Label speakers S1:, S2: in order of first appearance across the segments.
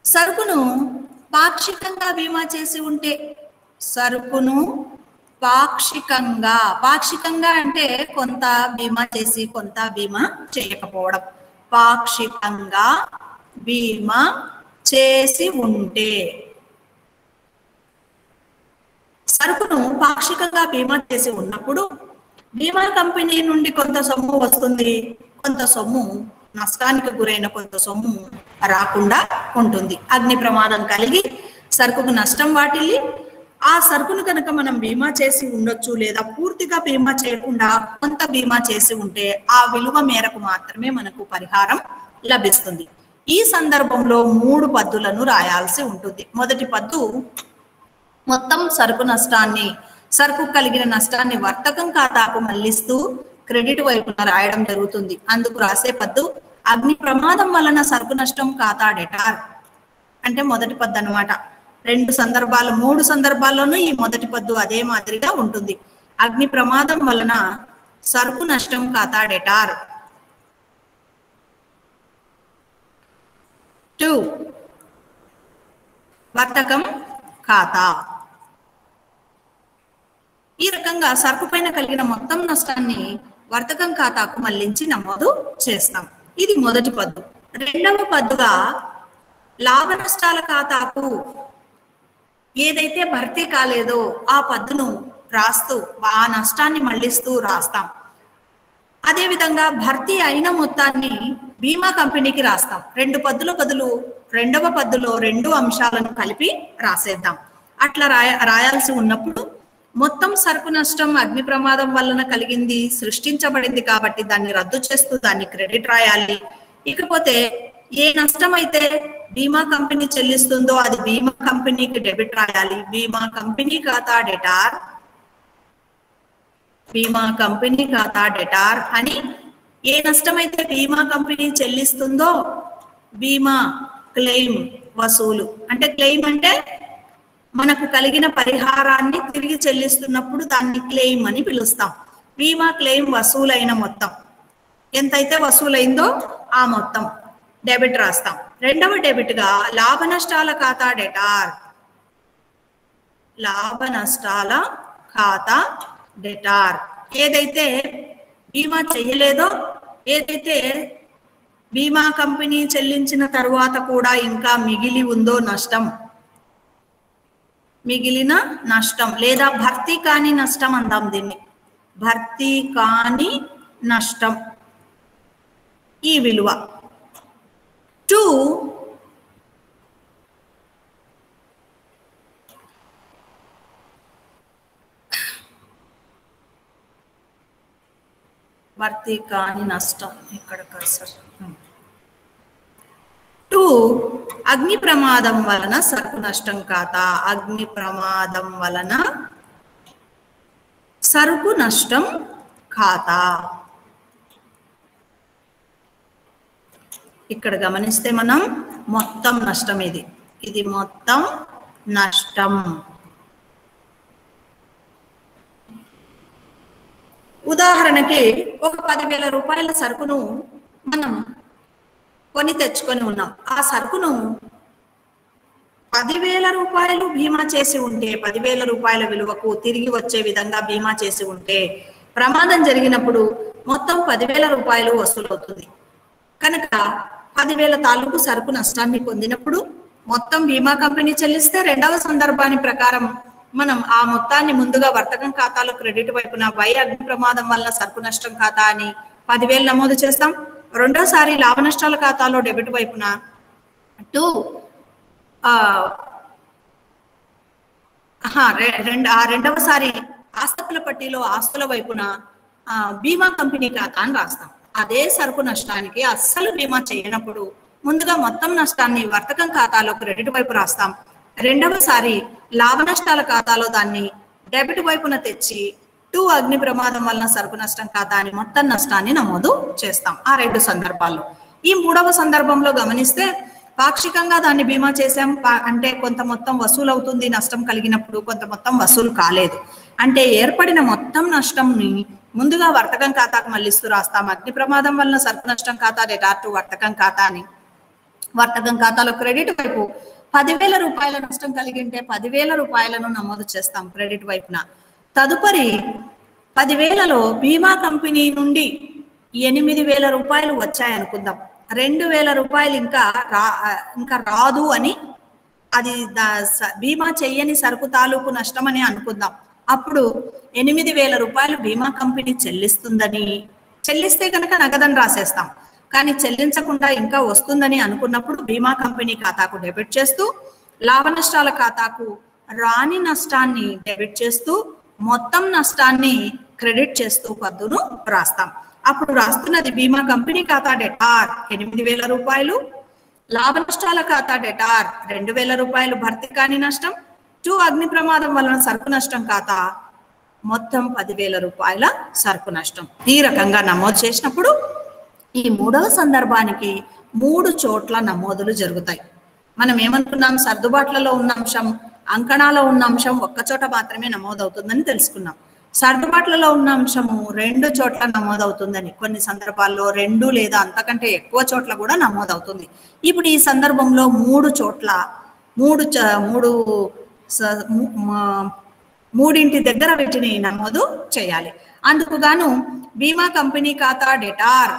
S1: సరుకును పాక్షికంగా బీమా చేసి ఉంటే సరుకును పాక్షికంగా పాక్షికంగా అంటే కొంత బీమా చేసి కొంత బీమా చేయకపోవడం పాక్షికంగా బీమా చేసి ఉంటే సరుకును పాక్షికంగా బీమా చేసి ఉన్నప్పుడు బీమా కంపెనీ నుండి కొంత సొమ్ము వస్తుంది కొంత సొమ్ము నష్టానికి గురైన కొంత సొమ్ము రాకుండా ఉంటుంది అగ్ని ప్రమాదం కలిగి సరుకుకు నష్టం వాటిల్లి ఆ సరుకును కనుక మనం బీమా చేసి ఉండొచ్చు లేదా పూర్తిగా బీమా చేయకుండా కొంత బీమా చేసి ఉంటే ఆ విలువ మేరకు మాత్రమే మనకు పరిహారం లభిస్తుంది ఈ సందర్భంలో మూడు పద్దులను రాయాల్సి ఉంటుంది మొదటి పద్దు మొత్తం సరుకు నష్టాన్ని సరుకు కలిగిన నష్టాన్ని వర్తకం ఖాతాకు మళ్లిస్తూ క్రెడిట్ వైపున రాయడం జరుగుతుంది అందుకు రాసే పద్దు అగ్ని ప్రమాదం వలన సరుకు నష్టం ఖాతా డెటార్ అంటే మొదటి పద్దు అన్నమాట రెండు సందర్భాలు మూడు సందర్భాల్లోనూ ఈ మొదటి పద్దు అదే మాదిరిగా ఉంటుంది అగ్ని ప్రమాదం వలన సరుకు నష్టం ఖాతా డెటార్ టూ వర్తకం ఖాతా ఈ రకంగా సరుకు పైన కలిగిన మొత్తం నష్టాన్ని వర్తకం ఖాతాకు మళ్లించి నమోదు చేస్తాం ఇది మొదటి పద్దు రెండవ పద్దుగా లాభ నష్టాల ఖాతాకు ఏదైతే భర్తీ కాలేదో ఆ పద్దును రాస్తూ ఆ నష్టాన్ని మళ్లిస్తూ రాస్తాం అదే విధంగా భర్తీ అయిన మొత్తాన్ని బీమా కంపెనీకి రాస్తాం రెండు పద్దుల బదులు రెండవ పద్దులో రెండు అంశాలను కలిపి రాసేద్దాం అట్లా రాయ రాయాల్సి ఉన్నప్పుడు మొత్తం సరుకు నష్టం అగ్ని ప్రమాదం వలన కలిగింది సృష్టించబడింది కాబట్టి దాన్ని రద్దు చేస్తూ దాన్ని క్రెడిట్ రాయాలి ఇకపోతే ఏ నష్టం అయితే బీమా కంపెనీ చెల్లిస్తుందో అది బీమా కంపెనీకి డెబిట్ రాయాలి బీమా కంపెనీ ఖాతా డెటార్ బీమా కంపెనీ ఖాతా డెటార్ అని ఏ నష్టమైతే బీమా కంపెనీ చెల్లిస్తుందో బీమా క్లెయిమ్ వసూలు అంటే క్లెయిమ్ అంటే మనకు కలిగిన పరిహారాన్ని తిరిగి చెల్లిస్తున్నప్పుడు దాన్ని క్లెయిమ్ అని పిలుస్తాం బీమా క్లెయిమ్ వసూలైన మొత్తం ఎంతైతే వసూలైందో ఆ మొత్తం డెబిట్ రాస్తాం రెండవ డెబిట్ గా లాభ నష్టాల ఖాతా డెటార్ లాభ నష్టాల ఖాతా డెటార్ ఏదైతే బీమా చేయలేదో ఏదైతే బీమా కంపెనీ చెల్లించిన తరువాత కూడా ఇంకా మిగిలి ఉందో నష్టం మిగిలిన నష్టం లేదా భర్తీ కాని నష్టం అందాం దీన్ని భర్తీ కాని నష్టం ఈ విలువ టూ భర్తీ కాని నష్టం ఇక్కడ కర్సర్ టూ అగ్ని ప్రమాదం వలన సరుకు నష్టం ఖాతా అగ్ని ప్రమాదం వలన సరుకు నష్టం ఖాతా ఇక్కడ గమనిస్తే మనం మొత్తం నష్టం ఇది ఇది మొత్తం నష్టం ఉదాహరణకి ఒక పదివేల రూపాయల సరుకును మనం కొని తెచ్చుకొని ఉన్నాం ఆ సరుకును పదివేల రూపాయలు బీమా చేసి ఉంటే పదివేల రూపాయల విలువకు తిరిగి వచ్చే విధంగా బీమా చేసి ఉంటే ప్రమాదం జరిగినప్పుడు మొత్తం పదివేల రూపాయలు వసూలవుతుంది కనుక పదివేల తాలూకు సరుకు నష్టాన్ని పొందినప్పుడు మొత్తం బీమా కంపెనీ చెల్లిస్తే రెండవ సందర్భాన్ని ప్రకారం మనం ఆ మొత్తాన్ని ముందుగా వర్తకం ఖాతాలో క్రెడిట్ వైపున వై అగ్ని ప్రమాదం వల్ల సరుకు నష్టం ఖాతా అని పదివేలు నమోదు చేస్తాం రెండోసారి లాభ నష్టాల ఖాతాలో డెబిట్ వైపున టూ రెండు ఆ రెండవసారి ఆస్తుల పట్టీలో ఆస్తుల వైపున ఆ, బీమా కంపెనీ ఖాతా అని రాస్తాం అదే సరుకు నష్టానికి అస్సలు బీమా చేయనప్పుడు ముందుగా మొత్తం నష్టాన్ని వర్తకం ఖాతాలో క్రెడిట్ వైపు రాస్తాం రెండవసారి లాభ నష్టాల ఖాతాలో దాన్ని డెబిట్ వైపున తెచ్చి టూ అగ్ని ప్రమాదం వలన సరుకు నష్టం ఖాతా అని మొత్తం నష్టాన్ని నమోదు చేస్తాం ఆ రెండు సందర్భాల్లో ఈ మూడవ సందర్భంలో గమనిస్తే పాక్షికంగా దాన్ని బీమా చేశాం పా- అంటే కొంత మొత్తం వసూలు అవుతుంది నష్టం కలిగినప్పుడు కొంత మొత్తం వసూలు కాలేదు అంటే ఏర్పడిన మొత్తం నష్టంని ముందుగా వర్తకం ఖాతాకు మళ్ళిస్తూ రాస్తాం అగ్ని ప్రమాదం వలన సరుకు నష్టం ఖాతా డెటార్ టు వర్తకం ఖాతా అని వర్తకం ఖాతాలో క్రెడిట్ వైపు పదివేల రూపాయల నష్టం కలిగి ఉంటే పదివేల రూపాయలను నమోదు చేస్తాం క్రెడిట్ వైపున తదుపరి పదివేలలో బీమా కంపెనీ నుండి ఎనిమిది వేల రూపాయలు వచ్చాయనుకుందాం రెండు వేల రూపాయలు ఇంకా రా ఇంకా రాదు అని అది దా- స- బీమా చెయ్యని సరుకు తాలూకు నష్టం అని అనుకుందాం అప్పుడు ఎనిమిది వేల రూపాయలు బీమా కంపెనీ చెల్లిస్తుందని చెల్లిస్తే కనుక నగదని రాసేస్తాం కానీ చెల్లించకుండా ఇంకా వస్తుందని అనుకున్నప్పుడు బీమా కంపెనీ ఖాతాకు డెబిట్ చేస్తూ లాభ నష్టాల ఖాతాకు రాని నష్టాన్ని డెబిట్ చేస్తూ మొత్తం నష్టాన్ని క్రెడిట్ చేస్తూ పద్దును రాస్తాం అప్పుడు రాస్తున్నది బీమా కంపెనీ ఖాతా డెటార్ ఎనిమిది వేల రూపాయలు లాభ నష్టాల ఖాతా డెటార్ రెండు వేల రూపాయలు భర్తీ కాని నష్టం టూ అగ్ని ప్రమాదం వలన సరుకు నష్టం ఖాతా మొత్తం పదివేల రూపాయల సరుకు నష్టం ఈ రకంగా నమోదు చేసినప్పుడు ఈ మూడవ సందర్భానికి మూడు చోట్ల నమోదులు జరుగుతాయి మనం ఏమనుకున్నాం సర్దుబాట్లలో ఉన్న అంశం అంకణాలో ఉన్న అంశం ఒక్క చోట మాత్రమే నమోదవుతుందని తెలుసుకున్నాం సర్దుబాట్లలో ఉన్న అంశము రెండు చోట్ల నమోదవుతుందని కొన్ని సందర్భాల్లో రెండు లేదా అంతకంటే ఎక్కువ చోట్ల కూడా నమోదవుతుంది ఇప్పుడు ఈ సందర్భంలో మూడు చోట్ల మూడు చ- మూడు స- ము- మా- మూడింటి దగ్గర వీటిని నమోదు చేయాలి అందుకు గాను బీమా కంపెనీ ఖాతా డెటార్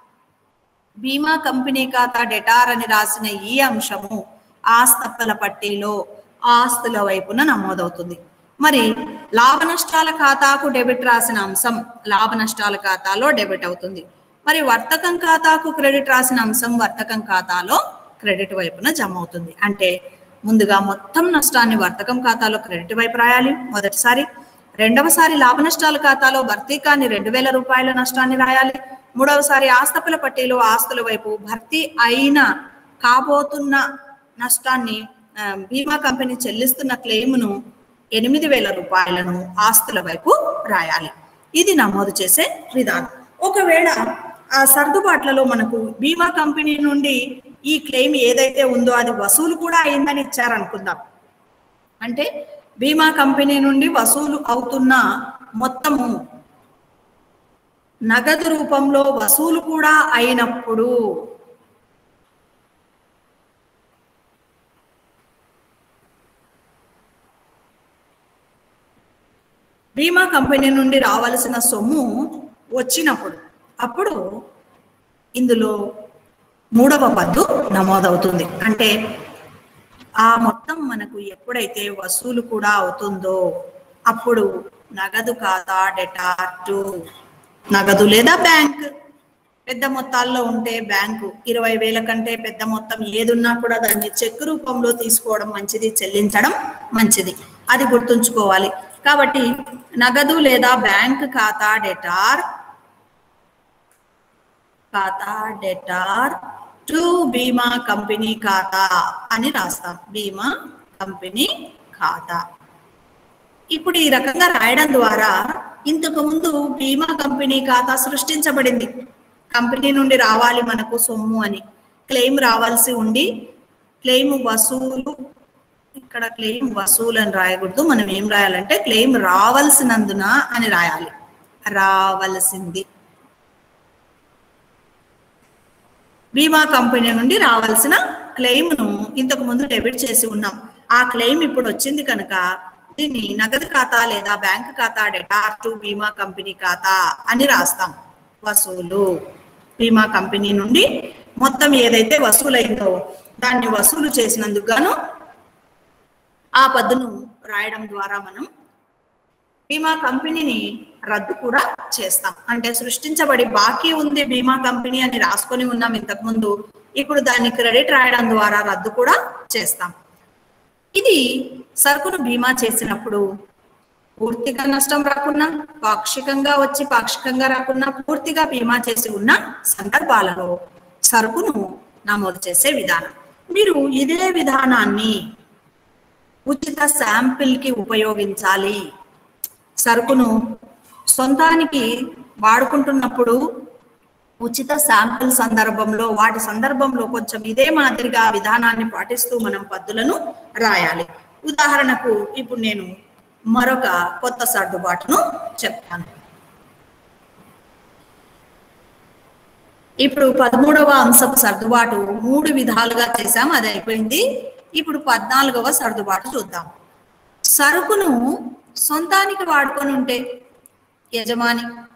S1: బీమా కంపెనీ ఖాతా డెటార్ అని రాసిన ఈ అంశము ఆస్తప్పల పట్టీలో ఆస్తుల వైపున నమోదవుతుంది మరి లాభ నష్టాల ఖాతాకు డెబిట్ రాసిన అంశం లాభ నష్టాల ఖాతాలో డెబిట్ అవుతుంది మరి వర్తకం ఖాతాకు క్రెడిట్ రాసిన అంశం వర్తకం ఖాతాలో క్రెడిట్ వైపున జమ అవుతుంది అంటే ముందుగా మొత్తం నష్టాన్ని వర్తకం ఖాతాలో క్రెడిట్ వైపు రాయాలి మొదటిసారి రెండవసారి లాభ నష్టాల ఖాతాలో భర్తీ కాని రెండు వేల రూపాయల నష్టాన్ని రాయాలి మూడవసారి ఆస్తపుల పట్టీలో ఆస్తుల వైపు భర్తీ అయిన కాబోతున్న నష్టాన్ని ఆ, బీమా కంపెనీ చెల్లిస్తున్న క్లెయిమ్ను ఎనిమిది వేల రూపాయలను ఆస్తుల వైపు రాయాలి ఇది నమోదు చేసే విధానం ఒకవేళ ఆ సర్దుబాట్లలో మనకు బీమా కంపెనీ నుండి ఈ క్లెయిమ్ ఏదైతే ఉందో అది వసూలు కూడా అయిందని ఇచ్చారనుకుందాం అంటే బీమా కంపెనీ నుండి వసూలు అవుతున్న మొత్తము నగదు రూపంలో వసూలు కూడా అయినప్పుడు బీమా కంపెనీ నుండి రావాల్సిన సొమ్ము వచ్చినప్పుడు అప్పుడు ఇందులో మూడవ పద్దు నమోదవుతుంది అంటే ఆ మొత్తం మనకు ఎప్పుడైతే వసూలు కూడా అవుతుందో అప్పుడు నగదు ఖాతా డెటార్ టు నగదు లేదా బ్యాంక్ పెద్ద మొత్తాల్లో ఉంటే బ్యాంకు ఇరవై వేల కంటే పెద్ద మొత్తం ఏదున్నా కూడా దాన్ని చెక్ రూపంలో తీసుకోవడం మంచిది చెల్లించడం మంచిది అది గుర్తుంచుకోవాలి కాబట్టి నగదు లేదా బ్యాంక్ ఖాతా డెటార్ ఖాతా డెటార్ టు బీమా కంపెనీ ఖాతా అని రాస్తాం బీమా కంపెనీ ఖాతా ఇప్పుడు ఈ రకంగా రాయడం ద్వారా ఇంతకు ముందు బీమా కంపెనీ ఖాతా సృష్టించబడింది కంపెనీ నుండి రావాలి మనకు సొమ్ము అని క్లెయిమ్ రావాల్సి ఉండి క్లెయిమ్ వసూలు ఇక్కడ క్లెయిమ్ వసూలు అని రాయకూడదు మనం ఏం రాయాలంటే క్లెయిమ్ రావాల్సినందున అని రాయాలి రావలసింది బీమా కంపెనీ నుండి రావాల్సిన క్లెయిమ్ను ఇంతకు ముందు డెబిట్ చేసి ఉన్నాం ఆ క్లెయిమ్ ఇప్పుడు వచ్చింది కనుక దీన్ని నగదు ఖాతా లేదా బ్యాంక్ ఖాతా డెటార్ టు బీమా కంపెనీ ఖాతా అని రాస్తాం వసూలు బీమా కంపెనీ నుండి మొత్తం ఏదైతే వసూలైందో దాన్ని వసూలు చేసినందుకు గాను ఆ పద్దును రాయడం ద్వారా మనం బీమా కంపెనీని రద్దు కూడా చేస్తాం అంటే సృష్టించబడి బాకీ ఉంది బీమా కంపెనీ అని రాసుకొని ఉన్నాం ఇంతకు ముందు ఇప్పుడు దాన్ని క్రెడిట్ రాయడం ద్వారా రద్దు కూడా చేస్తాం ఇది సరుకును బీమా చేసినప్పుడు పూర్తిగా నష్టం రాకున్నా పాక్షికంగా వచ్చి పాక్షికంగా రాకున్నా పూర్తిగా బీమా చేసి ఉన్న సందర్భాలలో సరుకును నమోదు చేసే విధానం మీరు ఇదే విధానాన్ని ఉచిత శాంపిల్ కి ఉపయోగించాలి సరుకును సొంతానికి వాడుకుంటున్నప్పుడు ఉచిత శాంపిల్ సందర్భంలో వాటి సందర్భంలో కొంచెం ఇదే మాదిరిగా విధానాన్ని పాటిస్తూ మనం పద్దులను రాయాలి ఉదాహరణకు ఇప్పుడు నేను మరొక కొత్త సర్దుబాటును చెప్తాను ఇప్పుడు పదమూడవ అంశపు సర్దుబాటు మూడు విధాలుగా చేసాం అది అయిపోయింది ఇప్పుడు పద్నాలుగవ సర్దుబాటు చూద్దాం సరుకును సొంతానికి వాడుకొని ఉంటే యజమాని